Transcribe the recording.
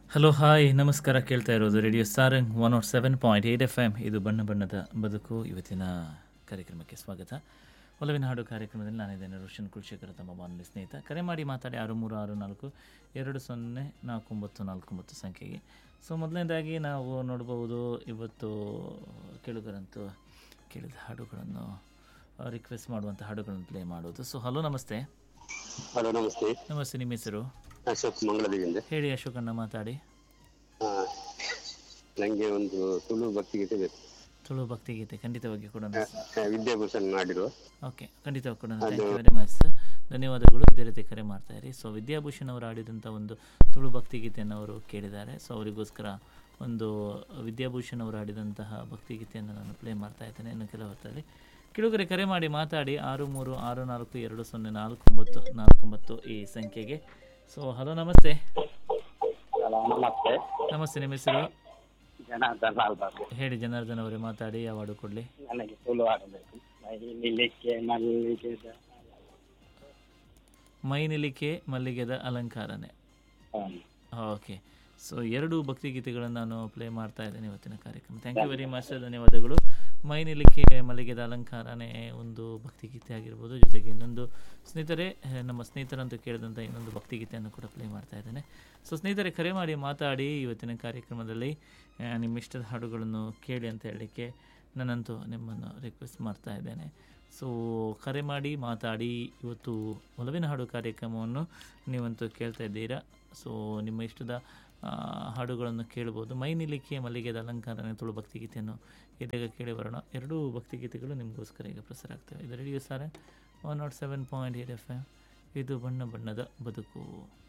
hello hi ನಮಸ್ಕಾರ ಕೇಳ್ತಾ ಇರೋದು radio Sarang one nought seven point eight F M ಇದು ಬಣ್ಣ ಬಣ್ಣದ ಬದುಕು ಇವತ್ತಿನ ಕಾರ್ಯಕ್ರಮಕ್ಕೆ ಸ್ವಾಗತ ಒಲವಿನ ಹಾಡು ಕಾರ್ಯಕ್ರಮದಲ್ಲಿ ನಾನಿದ್ದೇನೆ ರೋಷನ್ ಕುಲಶೇಖರ ತಮ್ಮ ಬಾನುಲಿ ಸ್ನೇಹಿತ ಕರೆ ಮಾಡಿ ಮಾತಾಡಿ ಆರು ಮೂರು ಆರು ನಾಲ್ಕು ಎರಡು ಸೊನ್ನೆ ನಾಲ್ಕು ಒಂಬತ್ತು ನಾಲ್ಕು ಒಂಬತ್ತು ಸಂಖ್ಯೆಗೆ ಸೊ ಮೊದಲನೇದಾಗಿ ನಾವು ನೋಡ್ಬೋದು ಇವತ್ತು ಕೇಳುಗರಂತೂ ಕೇಳಿದ ಹಾಡುಗಳನ್ನು ರಿಕ್ವೆಸ್ಟ್ ಮಾಡುವಂಥ ಹಾಡುಗಳನ್ನು ಪ್ಲೇ ಮಾಡೋದು ಸೊ ಹಲೋ ನಮಸ್ತೆ ಹಲೋ ನಮಸ್ತೆ ನಮಸ್ತೆ ನಿಮ್ಮ ಹೆಸರು ಅಶೋಕ್ ಮಂಗಳದೇವಿಯಿಂದ ಹೇಳಿ ಅಶೋಕಣ್ಣ ಮಾತಾಡಿ ಆ, ನಂಗೆ ಒಂದು ತುಳು ಭಕ್ತಿಗೀತೆ ಬೇಕು ತುಳು ಭಕ್ತಿಗೀತೆ ಖಂಡಿತವಾಗಿ ಕೂಡ ಆ, ವಿದ್ಯಾಭೂಷಣ್ ಮಾಡಿರುವ ಓಕೆ ಖಂಡಿತವಾಗಿ ಕೂಡ ಥ್ಯಾಂಕ್ ಯು ವೆರಿ ಮಚ್ ಧನ್ಯವಾದಗಳು ಇದೇ ರೀತಿ ಕರೆ ಮಾಡ್ತಾ ಇರಿ ಸೊ ವಿದ್ಯಾಭೂಷಣ್ ಅವರು ಆಡಿದಂಥ ಒಂದು ತುಳು ಭಕ್ತಿಗೀತೆಯನ್ನು ಅವರು ಕೇಳಿದ್ದಾರೆ ಸೊ ಅವರಿಗೋಸ್ಕರ ಒಂದು ವಿದ್ಯಾಭೂಷಣ್ ಅವರು ಆಡಿದಂತಹ ಭಕ್ತಿಗೀತೆಯನ್ನು ನಾನು ಪ್ಲೇ ಮಾಡ್ತಾ ಇದ್ದೇನೆ ಇನ್ನು ಕೆಲವು ಹೊತ್ತಲ್ಲಿ ಕೆಳಗರೆ ಕರೆ ಮಾಡಿ ಮಾತಾಡಿ ಆರು ಮೂರು ಆರು ನಾಲ್ಕು ಎರಡು ಸೊನ್ನೆ ನಾಲ್ಕು ಒಂಬತ್ತು ನಾಲ್ಕು ಒಂಬತ್ತು ಈ ಸಂಖ್ಯೆಗೆ ಸೊ ಹಲೋ ನಮಸ್ತೆ ಹಲೋ ನಮಸ್ತೆ ನಮಸ್ತೆ ನಿಮ್ಮ ಹೆಸರು ಜನಾರ್ದನ್ ಲಾಲ್ ಬಾಬು ಹೇಳಿ ಜನಾರ್ದನ್ ಅವರೇ ಮಾತಾಡಿ ಯಾವ ಹಾಡು ಕೊಡಲಿ ನನಗೆ ತುಳು ಆಡಬೇಕು ನಿಲ್ಲಿಕ್ಕೆ ಮಲ್ಲಿಗೆದ ಮೈ ನಿಲಿಕೆ ಮಲ್ಲಿಗೆದ ಅಲಂಕಾರನೇ ಓಕೆ ಸೊ ಎರಡು ಭಕ್ತಿಗೀತೆಗಳನ್ನು ನಾನು ಪ್ಲೇ ಮಾಡ್ತಾ ಇದ್ದೇನೆ ಇವತ್ತಿನ ಕಾರ್ಯಕ್ರಮ ಥ್ಯಾಂಕ್ ಯು ವೆರಿ ಮಚ್ ಧನ್ಯವಾದಗಳು ಮೈ ನಿಲಿಕೆ ಮಲ್ಲಿಗೆದ ಅಲಂಕಾರನೇ ಒಂದು ಭಕ್ತಿಗೀತೆ ಆಗಿರ್ಬೋದು ಜೊತೆಗೆ ಇನ್ನೊಂದು ಸ್ನೇಹಿತರೆ ಅಹ್, ನಮ್ಮ ಸ್ನೇಹಿತರಂತೂ ಕೇಳಿದಂಥ ಇನ್ನೊಂದು ಭಕ್ತಿಗೀತೆಯನ್ನು ಕೂಡ ಪ್ಲೇ ಮಾಡ್ತಾ ಇದ್ದೇನೆ ಸೊ ಸ್ನೇಹಿತರೆ ಕರೆ ಮಾಡಿ ಮಾತಾಡಿ ಇವತ್ತಿನ ಕಾರ್ಯಕ್ರಮದಲ್ಲಿ ಅಹ್, ನಿಮ್ಮ ಇಷ್ಟದ ಹಾಡುಗಳನ್ನು ಕೇಳಿ ಅಂತ ಹೇಳಲಿಕ್ಕೆ ನಾನಂತೂ ನಿಮ್ಮನ್ನು ರಿಕ್ವೆಸ್ಟ್ ಮಾಡ್ತಾ ಇದ್ದೇನೆ ಸೊ ಕರೆ ಮಾಡಿ ಮಾತಾಡಿ ಇವತ್ತು ಒಲವಿನ ಹಾಡು ಕಾರ್ಯಕ್ರಮವನ್ನು ನೀವಂತೂ ಕೇಳ್ತಾ ಇದ್ದೀರಾ ಸೊ ನಿಮ್ಮ ಇಷ್ಟದ ಆ, ಹಾಡುಗಳನ್ನು ಕೇಳ್ಬೋದು ಮೈ ನಿಲಿಕೆ ಮಲ್ಲಿಗೆದ ಅಲಂಕಾರನೆ ತುಳು ಭಕ್ತಿಗೀತೆಯನ್ನು ಇದೀಗ ಕೇಳಿ ಬರೋಣ ಎರಡೂ ಭಕ್ತಿಗೀತೆಗಳು ನಿಮಗೋಸ್ಕರ ಈಗ ಪ್ರಸಾರ ಆಗ್ತವೆ ಇದು radio Sarang one nought seven point eight F M ಇದು ಬಣ್ಣ ಬಣ್ಣದ ಬದುಕು